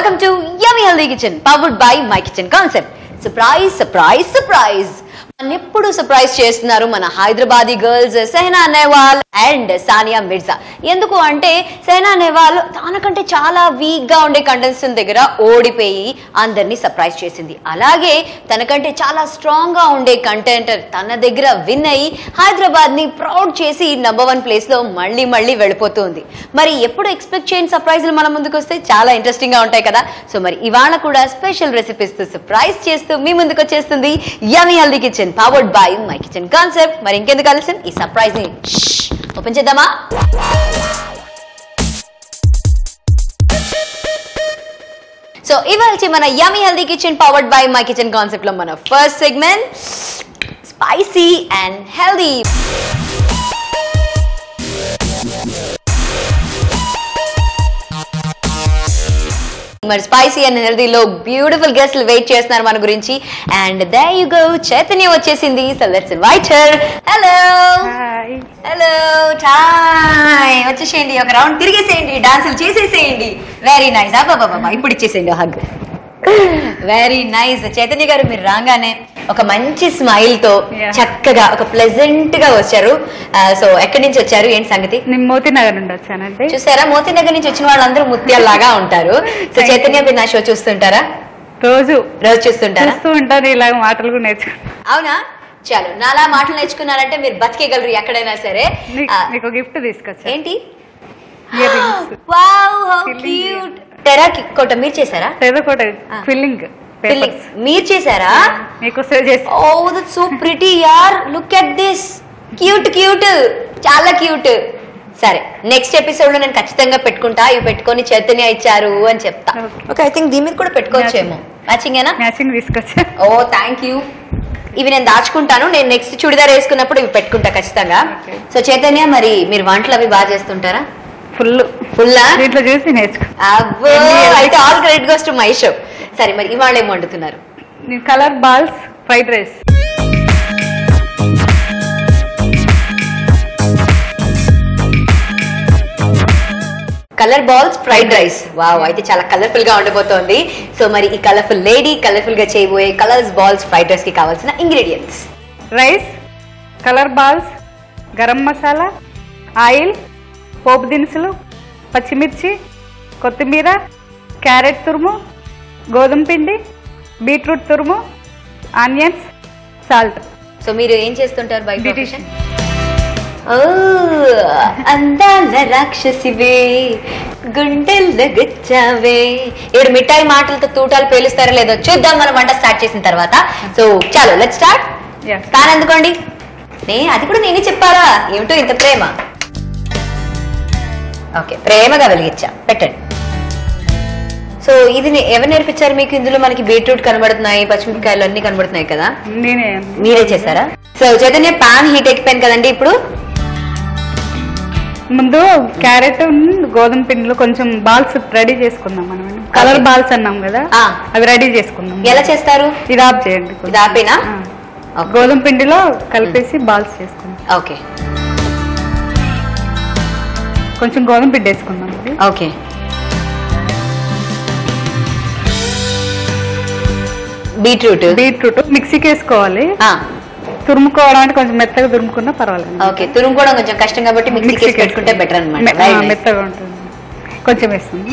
Welcome to yummy healthy kitchen powered by my kitchen concept surprise surprise surprise మన ఎప్పుడు surprise చేస్తున్నారు మన Hyderabadi girls Saina Nehwal and Sania Mirza ఎందుకు అంటే సెహనా నెహ్వాల్ తనకంటే చాలా వీక్ గా ఉండే కంటెస్టెంట్ దగ్గర ఓడిపోయి అందరినీ సర్ప్రైజ్ చేసింది అలాగే తనకంటే చాలా స్ట్రాంగ్ గా ఉండే కంటెంటర్ తన దగ్గర విన్ అయ్యి హైదరాబాద్ ని ప్రౌడ్ చేసి నంబర్ వన్ ప్లేస్ లో మళ్ళీ మళ్ళీ వెళ్ళిపోతుంది మరి ఎప్పుడు ఎక్స్పెక్ట్ చేయని సర్ప్రైజ్లు మన ముందుకు వస్తే చాలా ఇంట్రెస్టింగ్ గా ఉంటాయి కదా సో మరి ఇవాళ కూడా స్పెషల్ రెసిపీస్ తో సర్ప్రైజ్ చేస్తూ మీ ముందుకు వచ్చేస్తుంది yummy healthy kitchen powered by my kitchen concept మరి ఇంకెందుకు ఆలస్యం ఈ సర్ప్రైజ్ ని ఓపెన్ చేద్దామా సో ఇవాళ మన yummy healthy kitchen powered by my kitchen concept లో మన first segment spicy and healthy మరి స్పైసీ అండ్ హెల్దీలో బ్యూటిఫుల్ గెస్ట్లు వెయిట్ చేస్తున్నారు మన గురించి and there you go Chaitanya వచ్చేసింది so let's invite her hello hi hello టాయ్ వచ్చేసేయండి ఒక రౌండ్ తిరిగేసేయండి డాన్సులు చేసేసేయండి వెరీ నైస్ బాబా ఇప్పుడు ఇచ్చేసేయండి హగ్ వెరీ నైస్ చైతన్య గారు మీరు రాగానే ఒక మంచి స్మైల్ తో Yeah. చక్కగా ఒక ప్లెజెంట్ గా వచ్చారు సో ఎక్కడి నుంచి వచ్చారు ఏంటి సంగతి నేను మోతీ నగర్ నుండి వచ్చానండి చూసారా మోతీ నగర్ నుంచి వచ్చిన వాళ్ళందరూ ముత్యాల్లాగా ఉంటారు సో Thank you. చైతన్య మీరు నా షో చూస్తుంటారా రోజు రోజు చూస్తుంటారా చూస్తూ ఉంటాను ఇలాగ మాటలు కూడా నేర్చుకుంటాను అవునా చాలు నాలా మాటలు నేర్చుకున్నారంటే మీరు బతికేయగలరు ఎక్కడైనా సరే నీ- ఆ, నీకు గిఫ్ట్ తీసుకొచ్చా ఏంటి ear rings wow how Filling cute terracotta మీరు చేశారా తెదకోట Ah. Filling Filling. మీరు చేశారా నీకు సేవ్ చేసి ఓ దట్ సో ప్రిటీ యార్ look at this cute cute చాలా క్యూట్ సరే నెక్స్ట్ ఎపిసోడ్ లో నేను ఖచ్చితంగా పెట్టుకుంటా ఇవి పెట్టుకొని చైతన్య ఇచ్చారు అని చెప్తా Okay. ఓకే ఐ థింక్ దీని మీద కూడా పెట్టుకోవచ్చేమో మ్యాచింగేనా మ్యాచింగ్ తీసుకొచ్చా ఓ థ్యాంక్ యూ ఇవి నేను దాచుకుంటాను నేను నెక్స్ట్ చుడిదార్ వేసుకున్నప్పుడు ఇవి పెట్టుకుంటా ఖచ్చితంగా Okay. సో చైతన్య మరి మీరు వంటలు అవి బాగా చేస్తుంటారా ఫుల్ ఫుల్లా దీంట్లో చూసి నేర్చుకో అబ్బో అయితే all credit goes to my show సరే మరి ఇవాళ ఏం వండుతున్నారు నేను colour balls fried rice colour balls fried rice wow అయితే చాలా కలర్ఫుల్ గా ఉండబోతోంది సో మరి ఈ కలర్ఫుల్ లేడీ కలర్ఫుల్ గా చేయబోయే కలర్స్ బాల్స్ ఫ్రైడ్ రైస్ కి కావాల్సిన ingredients rice colour balls garam masala oil పోపు దినుసులు పచ్చిమిర్చి కొత్తిమీర క్యారెట్ తురుము గోధుమ పిండి బీట్రూట్ తురుము ఆనియన్స్ సాల్ట్ సో మీరు ఏం చేస్తుంటారు బై British. ప్రొఫెషన్ ఓ అందాల రాక్షసివే గుండెల్లో గుచ్చావే ఇప్పుడు మిఠాయి మాటలతో తూటాలు పేలుస్తారో లేదో చూద్దాం మనం వంట స్టార్ట్ చేసిన తర్వాత సో చాలు లెట్ స్టార్ట్ Yes. తాను ఎందుకోండి నే అది కూడా నేనే చెప్పాలా ఏమిటో ఇంత ప్రేమ ఓకే ప్రేమగా వెలిగించా పెట్టండి సో ఇది నే- ఎవరు నేర్పించారు మీకు ఇందులో మనకి బీట్రూట్ కనబడుతున్నాయి పచ్చిమిరపకాయలు అన్ని కనబడుతున్నాయి కదా నేనే మీరే చేశారా సో చైతన్య పాన్ హీట్ ఎక్కిపోయింది కదండి ఇప్పుడు ముందు క్యారెట్ గోధుమ పిండిలో కొంచెం బాల్స్ రెడీ చేసుకుందాం మనం కలర్ Okay. బాల్స్ అన్నాం కదా ఆ. అవి రెడీ చేసుకుందాం ఎలా చేస్తారు ఇది ఆఫ్ చేయండి కొంచెం. ఇది ఆపేనా ఆ. Okay. గోధుమ పిండిలో కలిపేసి బాల్స్ చేసుకుందాం ఓకే కొంచెం గోధుమ పిండి వేసుకుందాం ఇది. ఓకే బీట్రూట్ బీట్రూట్ మిక్సీకి వేసుకోవాలి తురుముకోవడం అంటే కొంచెం మెత్తగా తురుముకున్నా పర్వాలేదు ఓకే తురుము కూడా కొంచెం కష్టం కాబట్టి మిక్సీకి వేసి మిక్సీకి పెట్టుకుంటే బెటర్ మె- అనమాట ఆ, మెత్తగా ఉంటుంది కొంచెం వేస్తుంది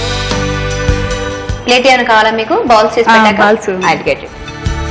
ప్లేట్ ఏమైనా కావాలా మీకు బాల్స్ చేసి ఆ, పెట్టాక balls. I get it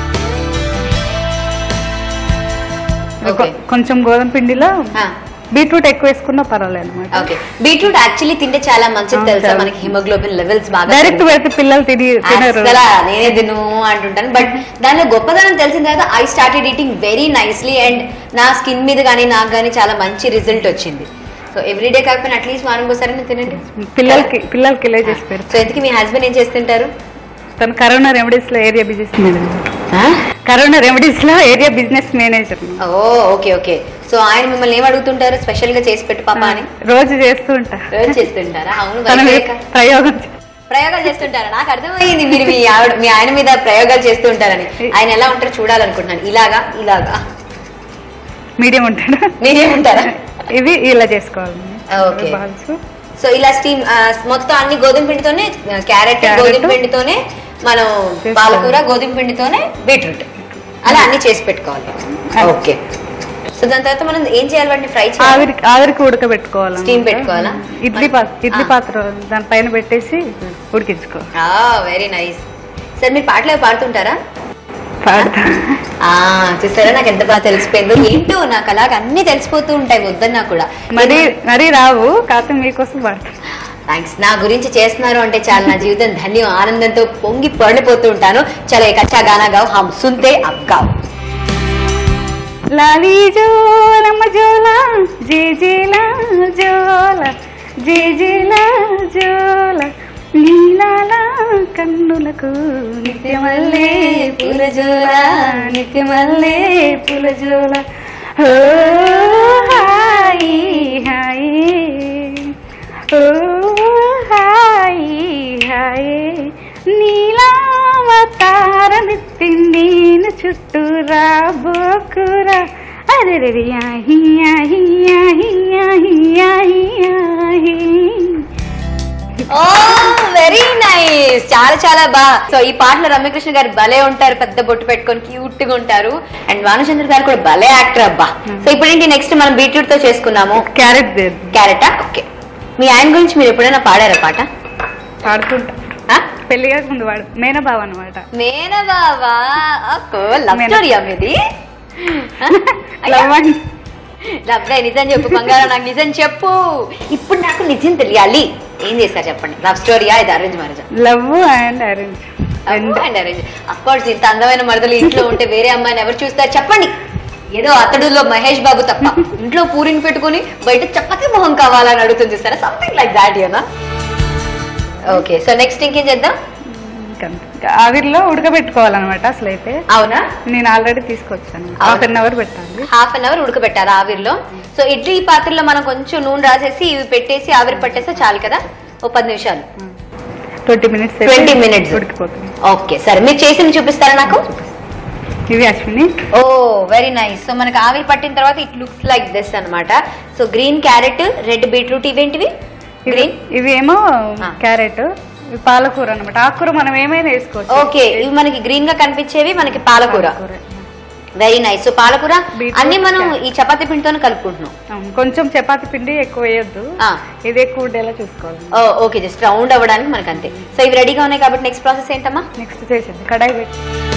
okay కొ- కొంచెం గోధుమ పిండిలో బీట్రూట్ ఎక్కువ వేసుకున్నా పర్వాలేదు అనమాట ఓకే బీట్రూట్ యాక్చువల్లీ తింటే చాలా మంచిది అవును, తెలుసా చాలా. మనకి హిమోగ్లోబిన్ లెవెల్స్ బాగా డైరెక్ట్ పెడితే పిల్లలు తిని తినరు అసలు నేనే తిను అంటుంటాను బట్ దానిలో గొప్పదనం తెలిసిన తర్వాత I started eating very nicely and నా స్కిన్ మీద కానీ నాకు కానీ చాలా మంచి రిజల్ట్ వచ్చింది సో ఎవ్రీడే కాకపోయినా అట్లీస్ట్ వారం ఒకసారి తినండి పిల్లలకి పిల్లలకి ఇలా చేసి పెడతారు సో ఇంతకీ మీ హస్బెండ్ ఏం చేస్తుంటారు తను కరోనా రెమెడీస్ లో area business manager Corona Remedies లో area business manager oh okay okay so ఆయన మిమ్మల్ని ఏం అడుగుతుంటారు స్పెషల్ గా చేసి పెట్టు పాప అని రోజు చేస్తూ ఉంటా రోజు చేస్తుంటారా అవును తన మీద వైఫ్ లేక. ప్రయోగం చే- ప్రయోగాలు చేస్తుంటారా నాకు అర్థమైంది మీరు మీ ఆవిడ మీ ఆయన మీద ప్రయోగాలు చేస్తూ ఉంటారని ఆయన ఎలా ఉంటారో చూడాలనుకుంటున్నాను ఇలాగా ఇలాగా మీడియం ఉంటాడు మీరేముంటారా ఇవి ఇలా చేసుకోవాలి Okay. బాల్స్ సో ఇలా స్టీమ్ మొత్తం అన్ని గోధుమ పిండితోనే క్యారెట్ Carrot. గోధుమ పిండితోనే మనం చేసుకోవాలి. పాలకూర గోధుమ పిండితోనే బీట్రూట్ అలా అన్ని చేసి పెట్టుకోవాలి అది. ఓకే సో దాని తర్వాత మనం ఏం చేయాలి వాటిని ఫ్రై చేయాలి ఆవిరికి ఆవిరికి ఉడకబెట్టుకోవాలి Steam పెట్టుకోవాలా? ఇడ్లీ పాత్ర ఇడ్లీ ఆ. పాత్ర దానిపైన పెట్టేసి ఉడికించుకో వెరీ నైస్ సార్ మీరు పాటలు అవి పాడుతుంటారా పాడతా ఆ చూసారా నాకు ఎంత బాగా తెలిసిపోయిందో ఏంటో నాకు అలాగ అన్ని తెలిసిపోతూ ఉంటాయి వద్దన్నా కూడా మరి మరి రావు కాకపోతే మీకోసం పాడతా థ్యాంక్స్ నా గురించి చేస్తున్నారు అంటే చాలా నా జీవితం ధన్యం ఆనందంతో పొంగి పడిపోతూ ఉంటాను చాలా ఏ కచ్చా గానా గావ్ హమ్ సుంతే అబ్ గావ్ లాలీ జోలమ్మ జోల జే జేలా జోల జే జేలా జోల నీలాల కన్నులకు నిత్యమల్లే పూల జోల నిత్యమల్లే పూల జోల ఓ హాయి హాయి ఓ హాయి హాయి నీలావతారమిత్తి నేను చుట్టూ రాబోకురా అరే యాహి యాహి యాహి యాహి యాహి యాహి ఓ వెరీ నైస్ చాలా చాలా బా సో ఈ పాటలో రమ్యకృష్ణ గారు భలే ఉంటారు పెద్ద బొట్టు పెట్టుకొని క్యూట్ గా ఉంటారు అండ్ భానుచంద్ర గారు కూడా భలే యాక్టర్ అబ్బా సో ఇప్పుడు ఏంటి నెక్స్ట్ మనం బీట్రూట్ తో చేసుకున్నాము క్యారెట్ దేదు క్యారెటా ఓకే మీ ఆయన గురించి మీరు ఎప్పుడైనా పాడారా పాట పాడుకుంటా ఆ? పెళ్లి కాకముందు వాడు మేనబావ అనమాట మేనబావా అక్కో లవ్ మేన- స్టోరీ అమ్మది లవ్ అండ్ లవ్వే నిజం చెప్పు బంగారం నాకు నిజం చెప్పు ఇప్పుడు నాకు నిజం తెలియాలి ఏం చేస్తారు చెప్పండి లవ్ స్టోరీయా ఇది arrange marriage love and arrange and arrange of course ఇంత అందమైన మరదలు ఇంట్లో ఉంటే వేరే అమ్మాయిని ఎవరు చూస్తారు చెప్పండి ఏదో అతడులో మహేష్ బాబు తప్ప ఇంట్లో పూరిని పెట్టుకుని బయట చప్పతి మొహం కావాలని అడుగుతుంది చూస్తారా సంథింగ్ లైక్ దాట్ యూనా ఓకే సో నెక్స్ట్ ఇంకేం చేద్దాం ఆవిరిలో ఉడకబెట్టుకోవాలన్నమాట అసలు అయితే అవునా నేను ఆల్రెడీ తీసుకొచ్చాను హాఫ్ అన్ అవర్ పెట్టాలి హాఫ్ అన్ అవర్ ఉడకబెట్టాలి ఆవిరిలో సో ఇడ్లీ పాత్రలో మనం కొంచెం నూనె రాసేసి ఇవి పెట్టేసి ఆవిరి పట్టేస్తే చాలు కదా ఓ పది నిమిషాలు ట్వంటీ మినిట్స్ 20 minutes. ఉడికిపోతుంది ఓకే సరే మీరు చేసి చూపిస్తారా నాకు ఇవి Ashwini oh very nice so మనకి ఆవిరి పట్టిన తర్వాత ఇట్ లుక్స్ లైక్ దిస్ అన్నమాట so green carrot red beetroot ఇవేంటివి ఇవి గ్రీన్ ఇవి ఏమో ఆ. క్యారెట్ ఇవి పాలకూర అనమాట ఆకుకూర మనం ఏమైనా వేసుకోవచ్చు ఓకే ఇవి మనకి గ్రీన్ గా కనిపించేవి మనకి పాలకూర పాలకూర. వెరీ నైస్ సో పాలకూర Beetroot, అన్ని మనం carrot. ఈ చపాతీ పిండితోనే కలుపుకుంటున్నాం అవును, కొంచెం చపాతి పిండి ఎక్కువ వేయొద్దు ఆ. ఇది ఎక్కువ ఉండేలా చూసుకోవాలి ఓ ఓకే జస్ట్ రౌండ్ అవ్వడానికి మనకి అంతే సో ఇవి రెడీగా ఉన్నాయి కాబట్టి నెక్స్ట్ ప్రాసెస్ ఏంటమ్మా నెక్స్ట్ చేసేది కడాయి పెట్టి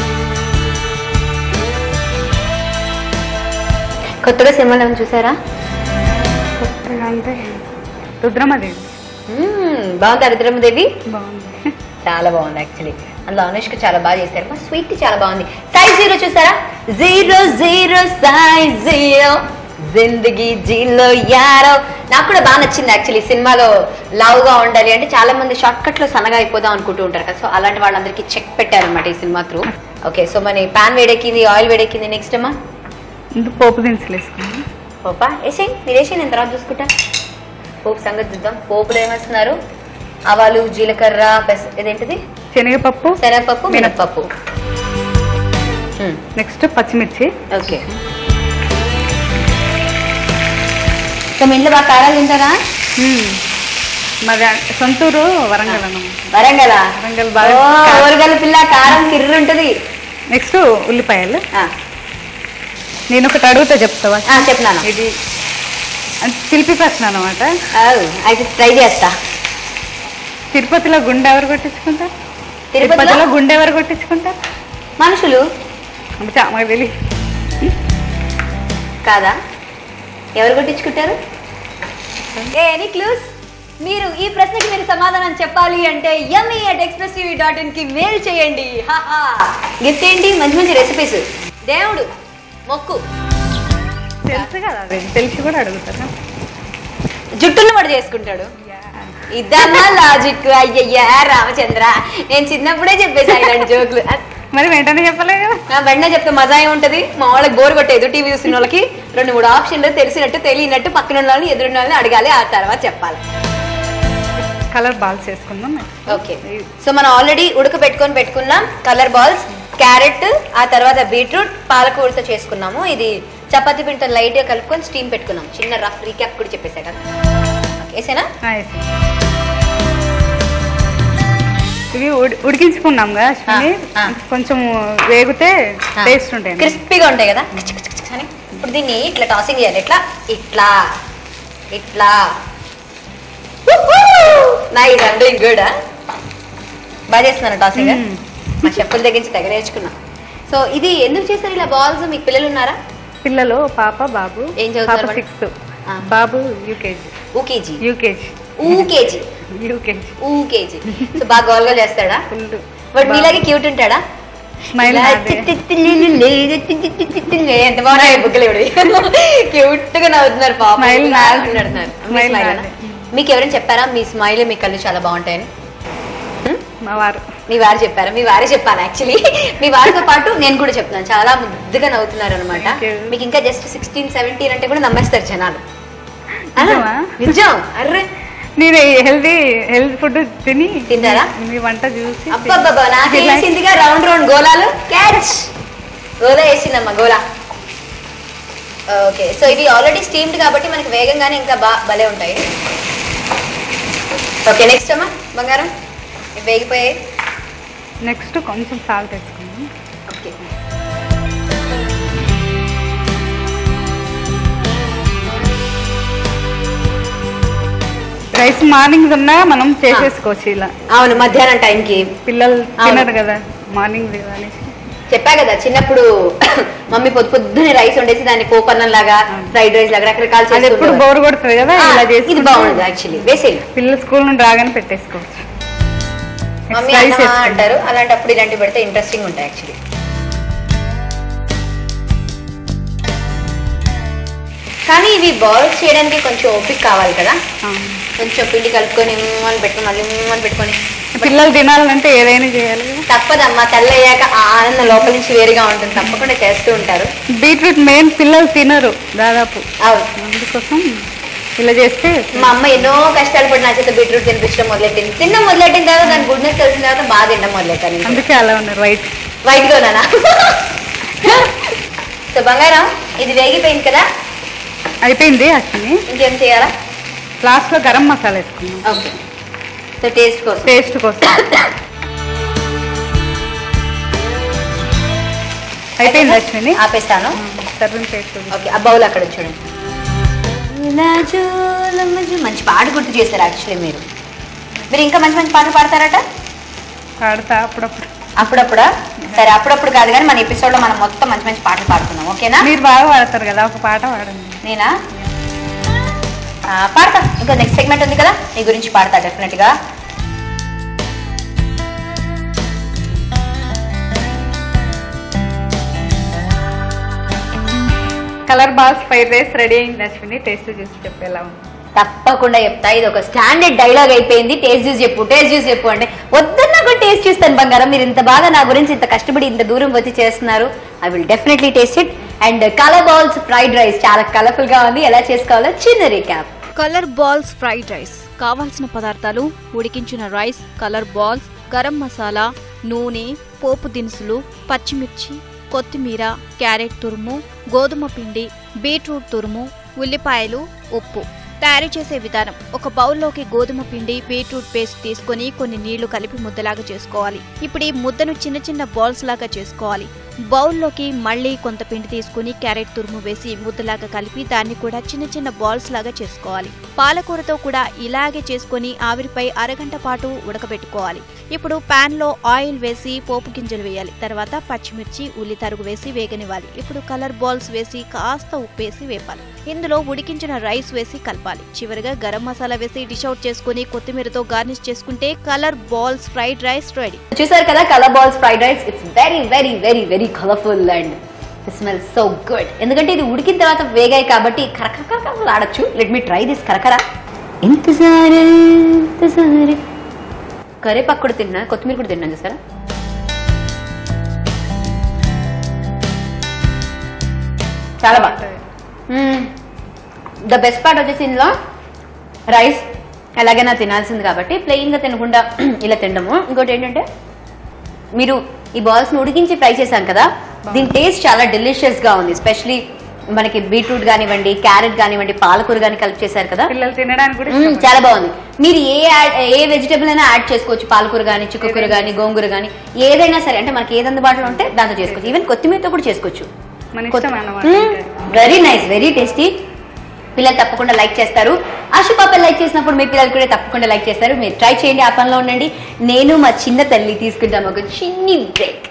కొత్తగా సినిమాలు ఏమైనా చూసారా కొత్తగా అంటే రుద్రమదేవి మ్మ్, బాగుందా రుద్రమదేవి బాగుంది చాలా బాగుంది యాక్చువల్లీ అందులో అనుష్క చాలా బాగా చేశారు మా స్వీట్ చాలా బాగుంది సైజ్ జీరో చూసారా జీరో జీరో సైజ్ జీరో జిందగీ జీలో యారో నాకు కూడా బాగా నచ్చింది యాక్చువల్లీ సినిమాలో లావుగా ఉండాలి అంటే చాలా మంది షార్ట్ కట్ లో సన్నగా అయిపోదాం అనుకుంటూ ఉంటారు కదా సో అలాంటి వాళ్ళందరికీ చెక్ పెట్టారనమాట ఈ సినిమా త్రూ ఓకే సో మన పాన్ వేడెక్కింది ఆయిల్ వేడెక్కింది నెక్స్ట్ అమ్మా ఇందులో పోపు దినుసులు వేసుకున్నాను పోపా వేసేయి మీరు వేసి నేను తర్వాత చూసుకుంటా పోపు సంగతి చూద్దాం పోపులు ఏమేస్తున్నారు ఆవాలు జీలకర్ర పెస ఇదేంటిది శనగపప్పు శనగపప్పు మినపప్పు నెక్స్ట్ పచ్చిమిర్చి ఓకే సో మీ ఇంట్లో బాగా కారాలు తింటారా మ్మ్. మాది సొంతూరు వరంగల్ అన్నమాట వరంగల వరంగల్ బాగా ఊరగల పిల్ల కారం కిర్రు ఉంటది నెక్స్ట్ ఉల్లిపాయలు ఆ, నేను ఒకటి అడుగుతా చెప్తావా ఆ, చెప్పినాను ఇది అంటే శిల్పి ప్రశ్న అనమాట అవు, అయితే ట్రై చేస్తా తిరుపతిలో గుండె ఎవరు కొట్టించుకుంటారు తిరుపతిలో తిరుపతిలో గుండె ఎవరు కొట్టించుకుంటారు మనుషులు అంటే చా- మాకు తెలియదు కాదా ఎవరు కొట్టించుకుంటారు ఏ ఎనీ క్లూస్ మీరు ఈ ప్రశ్నకి మీరు సమాధానం చెప్పాలి అంటే yummy at express TV dot in కి మెయిల్ చేయండి గిఫ్ట్ ఏంటి మంచి మంచి రెసిపీస్ దేవుడు మొక్కు తెలుసు కదా అది తెలిసి కూడా అడుగుతారా జుట్టును వాడు చేసుకుంటాడు ఇదమ్మా లాజిక్ అయ్యయ్యా రామచంద్ర నేను చిన్నప్పుడే చెప్పేసి ఇలాంటి జోకులు మరి వెంటనే చెప్పలే కదా ఆ, వెంటనే చెప్తే మజా ఏముంటది మా వాళ్ళకి బోర్ కొట్టేది టీవీ చూసిన వాళ్ళకి రెండు మూడు ఆప్షన్లు తెలిసినట్టు తెలియనట్టు పక్కన ఉన్న వాళ్ళని ఎదురున్న వాళ్ళని అడగాలి ఆ తర్వాత చెప్పాలి కలర్ బాల్స్ వేసుకుందాం ఓకే సో మనం ఆల్రెడీ ఉడకబెట్టుకొని పెట్టుకున్నాం కలర్ బాల్స్ క్యారెట్ ఆ తర్వాత బీట్రూట్ పాలకూరతో చేసుకున్నాము ఇది చపాతీ పిండితో లైట్ గా కలుపుకొని స్టీమ్ పెట్టుకున్నాం చిన్న రఫ్ రీక్యాప్ కూడా చెప్పేసా కదా వేసేనా Nice. ఇవి ఉడి- ఉడికించుకున్నాం కదా అశ్విని ఆ, ఆ. కొంచెం వేగితే టేస్ట్ ఉంటాయి క్రిస్పీగా ఉంటాయి కదా కిచ్ కిచ్ కిచ్ అని ఇప్పుడు దీన్ని ఇట్లా టాసింగ్ చేయాలి ఎట్లా ఇట్లా ఇట్లా నైస్ ఐమ్ డూయింగ్ గుడ్ బాగా చేస్తున్నాను టాసింగ్ మ్మ్. మా చెప్పుల దగ్గర నుంచి తెగ నేర్చుకున్నా సో ఇది ఎందుకు చేస్తారు ఇలా బాల్స్ మీకు పిల్లలు ఉన్నారా పిల్లలు పాప బాబు ఏం చదువుతారు పాప వాళ్ళు? సిక్స్త్ ఆ. బాబు UKG UKG UKG UKG UKG UKG so బాగా గోల్ గోల్ చేస్తాడా ఫుల్ వాడు మీలాగే క్యూట్ ఉంటాడా స్మైల్ ఇలా ఎంత బాగున్నాయి బుగ్గలు ఇవి క్యూట్ గా నవ్వుతున్నారు పాప Smile ఇలా నాది. నడుతున్నారు. మీ Smile smile నాది. ఏనా? మీకు ఎవరైనా చెప్పారా మీ స్మైల్ మీ కళ్ళు చాలా బాగుంటాయని మా వారు మీ వారు చెప్పారా మీ వారే చెప్పాలి యాక్చువల్లీ మీ వారితో పాటు నేను కూడా చెప్తున్నాను చాలా ముద్దుగా నవ్వుతున్నారు అనమాట Thank you. మీకు ఇంకా జస్ట్ సిక్స్టీన్ సెవెంటీన్ అంటే కూడా నమ్మేస్తారు జనాలు ఆ, నిజమా? నిజం అర్రే నేను హెల్దీ హెల్తీ ఫుడ్ తిని తిన్నారా? మీ వంట చూసి అబ్బబ్బబ్బా నాకు వేసిందిగా రౌండ్ రౌండ్ గోలాలు క్యాచ్ గోలా వేసిందమ్మా గోలా ఓకే సో ఇవి ఆల్రెడీ స్టీమ్డ్ కాబట్టి మనకి వేగంగానే ఇంకా బా భలే ఉంటాయి ఓకే నెక్స్ట్ అమ్మా బంగారం ఇవి వేగిపోయాయి నెక్స్ట్ కొంచెం సాల్ట్ వేసుకున్నాం ఓకే రైస్ మార్నింగ్ ఉన్నా మనం చేసేసుకోవచ్చు ఇలా అవును మధ్యాహ్నం టైంకి పిల్లలు అవును. తినరు కదా మార్నింగ్ అనేసి చెప్పా కదా చిన్నప్పుడు మమ్మీ పొద్దు పొద్దునే రైస్ వండేసి దాన్ని పోపన్నం లాగా ఫ్రైడ్ రైస్ లాగా రకరకాలు అది ఎప్పుడు చేస్తుండేవారు. బోర్ కొడుతుంది కదా ఆ, ఇలా ఇది చేసి బాగుంది యాక్చువల్లీ వేసేయి పిల్లలు స్కూల్ నుండి రాగానే పెట్టేసుకోవచ్చు మమ్మీ Next rice అన్నమా వేసుకుందాం. అంటారు అలాంటప్పుడు ఇలాంటివి పెడితే ఇంట్రెస్టింగ్ ఉంటాయి యాక్చువల్లీ కానీ ఇవి బాల్స్ చేయడానికి కొంచెం ఓపిక కావాలి కదా ఆ. కొంచెం పిండి కలుపుకొని మ్మ్ అని పెట్టుకొని మళ్ళీ మ్మ్ అని పెట్టుకొని పిల్లలు తినాలంటే ఏదైనా చేయాలి కదా తప్పదమ్మా తెల్లయ్యాక ఆ ఆనందం లోపల నుంచి వేరుగా ఉంటుంది తప్పకుండా చేస్తూ ఉంటారు బీట్రూట్ మెయిన్ పిల్లలు తినరు దాదాపు అవును అందుకోసం ఇలా చేస్తే మా అమ్మ ఎన్నో కష్టాలు పడి నా చేత బీట్రూట్ తినిపించడం మొదలెట్టింది తినడం మొదలెట్టిన తర్వాత దాని గుడ్నెస్ తెలిసిన తర్వాత బాగా తినడం మొదలెట్టాను నేను. అందుకే అలా ఉన్నారు వైట్ వైట్ గోనానా సో బంగారం ఇది వేగిపోయింది కదా అయిపోయింది అశ్విని ఇంకేం చేయాలా లాస్ట్ లో గరం మసాలా వేసుకున్నాం ఓకే సో టేస్ట్ కోసం టేస్ట్ కోసం అయిపోయింది అశ్విని ఆపేస్తాను సర్వింగ్ టేస్ట్ ఓకే ఆ బౌల్ అక్కడ చూడండి మంచి పాట గుర్తు చేశారు యాక్చువల్లీ మీరు మీరు ఇంకా మంచి మంచి పాటలు పాడతారట పాడతా అప్పుడప్పుడు అప్పుడప్పుడా సరే అప్పుడప్పుడు కాదు కానీ మన ఎపిసోడ్లో మనం మొత్తం మంచి మంచి పాటలు పాడుతున్నాం ఓకేనా మీరు బాగా పాడతారు కదా ఒక పాట పాడండి నేనా ఆ, పాడతా ఇంకా నెక్స్ట్ సెగ్మెంట్ ఉంది కదా నీ గురించి పాడతా డెఫినెట్గా colour balls fried rice ready అయింది అశ్విని టేస్ట్ చూసి చెప్పేలా ఉంది తప్పకుండా చెప్తా ఇది ఒక స్టాండర్డ్ డైలాగ్ అయిపోయింది టేస్ట్ చూసి చెప్పు టేస్ట్ చూసి చెప్పు అంటే వద్దన్నా కూడా టేస్ట్ చూస్తాను బంగారం మీరు ఇంత బాగా నా గురించి ఇంత కష్టపడి ఇంత దూరం వచ్చి చేస్తున్నారు I will definitely taste it and colour balls fried rice చాలా కలర్ఫుల్ గా ఉంది ఎలా చేసుకోవాలో చిన్న recap colour balls fried rice కావాల్సిన పదార్థాలు ఉడికించిన rice colour balls garam masala నూనె పోపు దినుసులు పచ్చిమిర్చి కొత్తిమీర క్యారెట్ తురుము గోధుమ పిండి బీట్రూట్ తురుము ఉల్లిపాయలు ఉప్పు తయారు చేసే విధానం ఒక బౌల్లోకి గోధుమ పిండి బీట్రూట్ పేస్ట్ తీసుకొని కొన్ని నీళ్లు కలిపి ముద్దలాగా చేసుకోవాలి ఇప్పుడు ఈ ముద్దను చిన్న చిన్న బాల్స్ లాగా చేసుకోవాలి బౌల్లోకి మళ్ళీ కొంత పిండి తీసుకుని క్యారెట్ తురుము వేసి ముద్దలాగా కలిపి దాన్ని కూడా చిన్న చిన్న బాల్స్ లాగా చేసుకోవాలి పాలకూరతో కూడా ఇలాగే చేసుకొని ఆవిరిపై అరగంట పాటు ఉడకబెట్టుకోవాలి ఇప్పుడు పాన్ లో ఆయిల్ వేసి పోపు గింజలు వేయాలి తర్వాత పచ్చిమిర్చి ఉల్లి తరుగు వేసి వేగనివ్వాలి ఇప్పుడు కలర్ బాల్స్ వేసి కాస్త ఉప్పేసి వేపాలి ఇందులో ఉడికించిన రైస్ వేసి కలపాలి చివరిగా గరం మసాలా వేసి డిష్ అవుట్ చేసుకుని కొత్తిమీరతో గార్నిష్ చేసుకుంటే colour balls fried rice ready చూసారు కదా colour balls fried rice it's very very very very colourful and smell so good ఎందుకంటే ఇది ఉడికిన తర్వాత వేగాయి కాబట్టి కరకర ఆడచ్చు లెట్ మీ ట్రై దిస్ కరకర ఇంతసారి ఇంతసారి కరేపాకు కూడా తిన్నా కొత్తిమీర కూడా తిన్నాను చూసారా చాలా బాగా ద బెస్ట్ పార్ట్ వచ్చేసి ఇందులో రైస్ ఎలాగైనా తినాల్సింది కాబట్టి ప్లెయిన్గా తినకుండా ఇలా తినడము ఇంకోటి ఏంటంటే మీరు ఈ బాల్స్ని ఉడికించి ఫ్రై చేశాం కదా దీని టేస్ట్ చాలా డెలిషియస్గా ఉంది ఎస్పెషలీ మనకి బీట్రూట్ కానివ్వండి క్యారెట్ కానివ్వండి పాలకూర కానీ కలిపి చేశారు కదా పిల్లలు తినడానికి కూడా మ్మ్, ఇష్టపడతారు. చాలా బాగుంది మీరు ఏ యాడ్- ఏ వెజిటబుల్ అయినా యాడ్ చేసుకోవచ్చు పాలకూర కానీ చిక్కుకూర కానీ గోంగూర కానీ ఏదైనా సరే అంటే మనకి ఏది అందుబాటులో ఉంటే దాంతో చేసుకోవచ్చు ఈవెన్ కొత్తిమీరతో కూడా చేసుకోవచ్చు మన ఇష్టం అన్నమాట వెరీ నైస్ వెరీ టేస్టీ పిల్లలు తప్పకుండా లైక్ చేస్తారు ఆశు పాప లైక్ చేసినప్పుడు మీ పిల్లలు కూడా తప్పకుండా లైక్ చేస్తారు మీరు ట్రై చేయండి ఆ పనిలో ఉండండి నేను మా చిన్న తల్లి తీసుకుంటాం ఒక చిన్ని బ్రేక్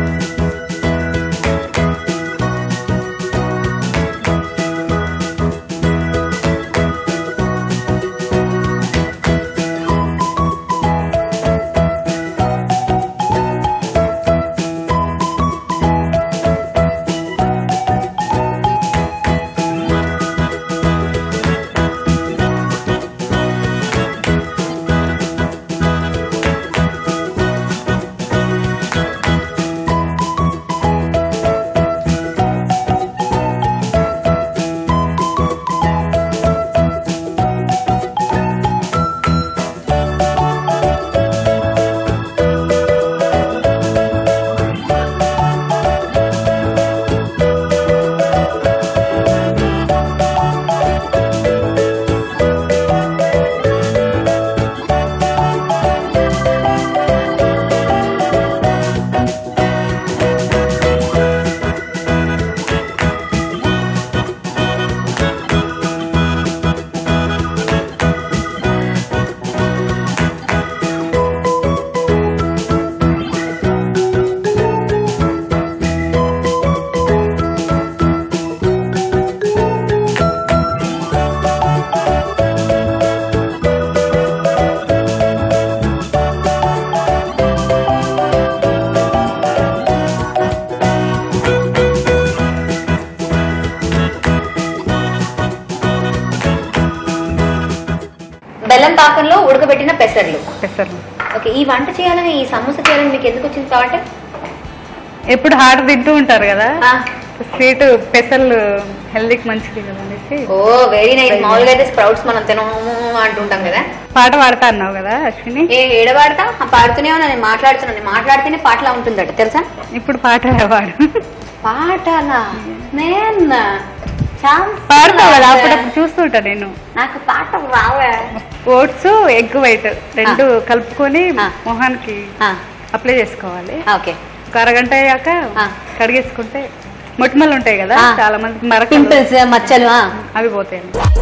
బెల్లం పాకంలో ఉడకబెట్టిన పెసర్లు పెసర్లు ఓకే ఈ వంట చేయాలని ఈ సమోసా చేయాలని మీకు ఎందుకు వచ్చింది థాట్ ఎప్పుడు హాట్ తింటూ ఉంటారు కదా స్వీట్ పెసర్లు హెల్దీకి మంచిది కదా అనేసి ఓ వెరీ నైస్ మామూలుగా అయితే స్ప్రౌట్స్ మనం తినము అంటుంటాం కదా పాట పాడుతా అన్నావు కదా అశ్విని ఏ ఏడ పాడతా ఆ పాడుతూనే ఉన్నా నేను మాట్లాడుతున్నాను నేను మాట్లాడితేనే పాటలా ఉంటుందట తెలుసా ఇప్పుడు పాట పాడు పాటలా నేను ఛాన్స్ పాడతావు కదా అప్పుడప్పుడు చూస్తుంటా నేను నాకు పాట రావే ఓట్స్ ఎగ్ వైట్ రెండు కలుపుకొని ఆ. మొహానికి ఆ, అప్లై చేసుకోవాలి ఓకే ఒక అరగంట అయ్యాక ఆ. కడిగేసుకుంటే మొటిమలు ఉంటాయి కదా ఆ. చాలా మందికి మరకలు పింపుల్స్ మచ్చలు ఆ. అవి పోతాయి